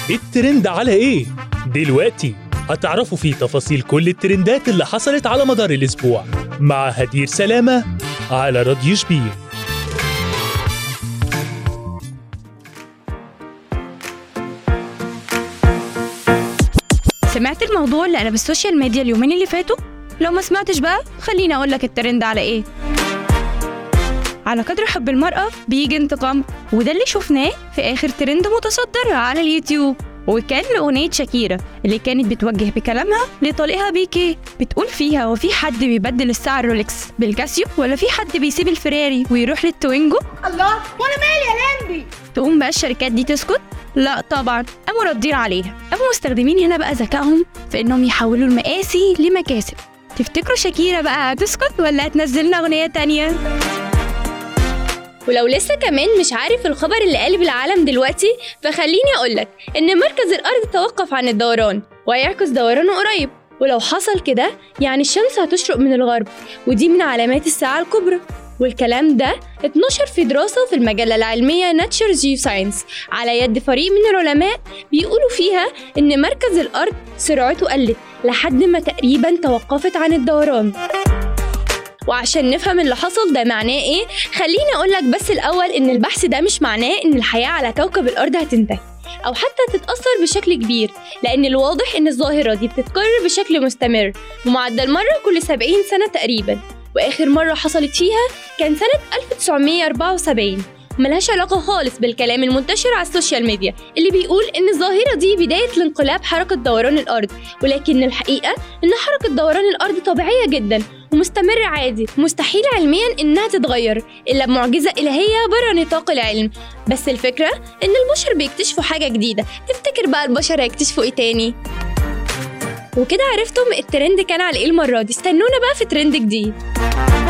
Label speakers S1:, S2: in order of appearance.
S1: الترند على ايه؟ دلوقتي هتعرفوا فيه تفاصيل كل الترندات اللي حصلت على مدار الأسبوع مع هدير سلامة على راديو شبيه
S2: سمعت الموضوع اللي قلب السوشيال ميديا اليومين اللي فاتوا؟ لو ما سمعتش بقى خليني أقول لك الترند على إيه على قدر حب المرأة بيجي انتقام وده اللي شفناه في آخر ترند متصدر على اليوتيوب وكان لأغنية شاكيرا اللي كانت بتوجه بكلامها لطليقها بيكي بتقول فيها هو في حد بيبدل الساعة الرولكس بالكاسيو ولا في حد بيسيب الفراري ويروح للتوينجو
S3: الله وانا مالي يا لمبي
S2: تقوم بقى الشركات دي تسكت؟ لا طبعا قاموا ردين عليها قاموا مستخدمين هنا بقى ذكائهم في انهم يحولوا المقاسي لمكاسب تفتكروا شاكيرا بقى هتسكت ولا هتنزل لنا اغنيه تانية
S4: ولو لسه كمان مش عارف الخبر اللي قالب العالم دلوقتي فخليني أقولك إن مركز الأرض توقف عن الدوران وهيعكس دورانه قريب ولو حصل كده يعني الشمس هتشرق من الغرب ودي من علامات الساعة الكبرى والكلام ده اتنشر في دراسة في المجلة العلمية ناتشر جيو ساينس على يد فريق من العلماء بيقولوا فيها إن مركز الأرض سرعته قلت لحد ما تقريبا توقفت عن الدوران وعشان نفهم اللي حصل ده معناه ايه خليني اقولك بس الاول ان البحث ده مش معناه ان الحياة على كوكب الارض هتنتهي او حتى تتأثر بشكل كبير لان الواضح ان الظاهرة دي بتتكرر بشكل مستمر بمعدل مرة كل 70 سنة تقريبا واخر مرة حصلت فيها كان سنة 1974 ملهاش علاقة خالص بالكلام المنتشر على السوشيال ميديا اللي بيقول إن الظاهرة دي بداية لانقلاب حركة دوران الأرض ولكن الحقيقة إن حركة دوران الأرض طبيعية جدا ومستمرة عادي مستحيل علميا إنها تتغير إلا بمعجزة إلهية بره نطاق العلم بس الفكرة إن البشر بيكتشفوا حاجة جديدة تفتكر بقى البشر هيكتشفوا إيه تاني؟ وكده عرفتم الترند كان على إيه المرة دي استنونا بقى في ترند جديد